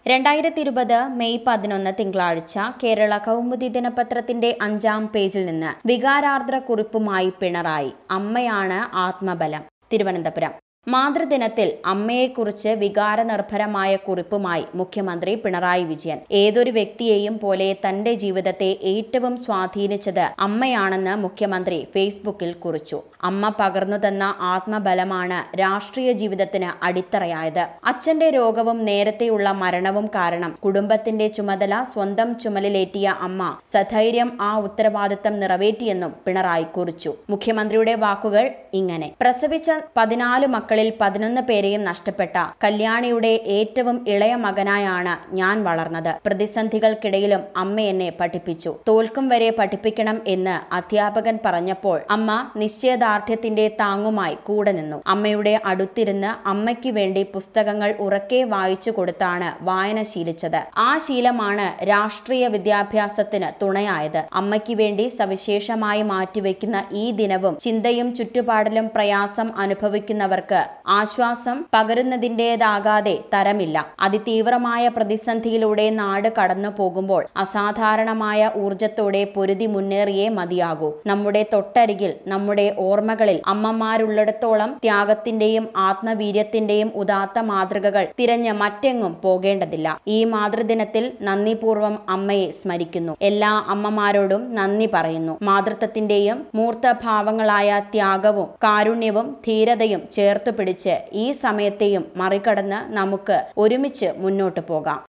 രണ്ടായിരത്തി ഇരുപത് മെയ് പതിനൊന്ന് തിങ്കളാഴ്ച കേരള കൗമുദി ദിനപത്രത്തിന്റെ അഞ്ചാം പേജിൽ നിന്ന് വികാരാർദ്ര കുറിപ്പുമായി പിണറായി അമ്മയാണ് ആത്മബലം തിരുവനന്തപുരം മാതൃദിനത്തിൽ അമ്മയെക്കുറിച്ച് വികാരനിർഭരമായ കുറിപ്പുമായി മുഖ്യമന്ത്രി പിണറായി വിജയൻ ഏതൊരു വ്യക്തിയെയും പോലെ തന്റെ ജീവിതത്തെ ഏറ്റവും സ്വാധീനിച്ചത് അമ്മയാണെന്ന് മുഖ്യമന്ത്രി ഫേസ്ബുക്കിൽ കുറിച്ചു അമ്മ പകർന്നു തന്ന ആത്മബലമാണ് രാഷ്ട്രീയ ജീവിതത്തിന് അടിത്തറയായത് അച്ഛന്റെ രോഗവും നേരത്തെയുള്ള മരണവും കാരണം കുടുംബത്തിന്റെ ചുമതല സ്വന്തം ചുമലിലേറ്റിയ അമ്മ സധൈര്യം ആ ഉത്തരവാദിത്തം നിറവേറ്റിയെന്നും പിണറായി കുറിച്ചു മുഖ്യമന്ത്രിയുടെ വാക്കുകൾ ഇങ്ങനെ പ്രസവിച്ച പതിനാല് മക്കളിൽ പതിനൊന്ന് പേരെയും നഷ്ടപ്പെട്ട കല്യാണിയുടെ ഏറ്റവും ഇളയ മകനായാണ് ഞാൻ വളർന്നത് പ്രതിസന്ധികൾക്കിടയിലും അമ്മ എന്നെ പഠിപ്പിച്ചു തോൽക്കും വരെ പഠിപ്പിക്കണം എന്ന് അധ്യാപകൻ പറഞ്ഞപ്പോൾ അമ്മ നിശ്ചയദാർഢ്യത്തിന്റെ താങ്ങുമായി കൂടെ നിന്നു അമ്മയുടെ അടുത്തിരുന്ന് അമ്മയ്ക്ക് വേണ്ടി പുസ്തകങ്ങൾ ഉറക്കെ വായിച്ചു കൊടുത്താണ് വായന ശീലിച്ചത് ആ ശീലമാണ് രാഷ്ട്രീയ വിദ്യാഭ്യാസത്തിന് തുണയായത് അമ്മയ്ക്ക് വേണ്ടി സവിശേഷമായി മാറ്റിവെക്കുന്ന ഈ ദിനവും ചിന്തയും ചുറ്റുപാടിലും പ്രയാസം അനുഭവിക്കുന്നവർക്ക് ആശ്വാസം പകരുന്നതിൻ്റെതാകാതെ തരമില്ല അതിതീവ്രമായ പ്രതിസന്ധിയിലൂടെ നാട് കടന്നു പോകുമ്പോൾ അസാധാരണമായ ഊർജത്തോടെ പൊരുതി മുന്നേറിയേ മതിയാകൂ നമ്മുടെ തൊട്ടരികിൽ നമ്മുടെ ഓർമ്മകളിൽ അമ്മമാരുള്ളിടത്തോളം ത്യാഗത്തിന്റെയും ആത്മവീര്യത്തിന്റെയും ഉദാത്ത മാതൃകകൾ തിരഞ്ഞ് മറ്റെങ്ങും പോകേണ്ടതില്ല ഈ മാതൃദിനത്തിൽ നന്ദിപൂർവ്വം അമ്മയെ സ്മരിക്കുന്നു എല്ലാ അമ്മമാരോടും നന്ദി പറയുന്നു മാതൃത്വത്തിന്റെയും മൂർത്തഭാവങ്ങളായ ത്യാഗവും കാരുണ്യവും ധീരതയും ചേർത്തു പിടിച്ച് ഈ സമയത്തെയും മറികടന്ന് നമുക്ക് ഒരുമിച്ച് മുന്നോട്ടു പോകാം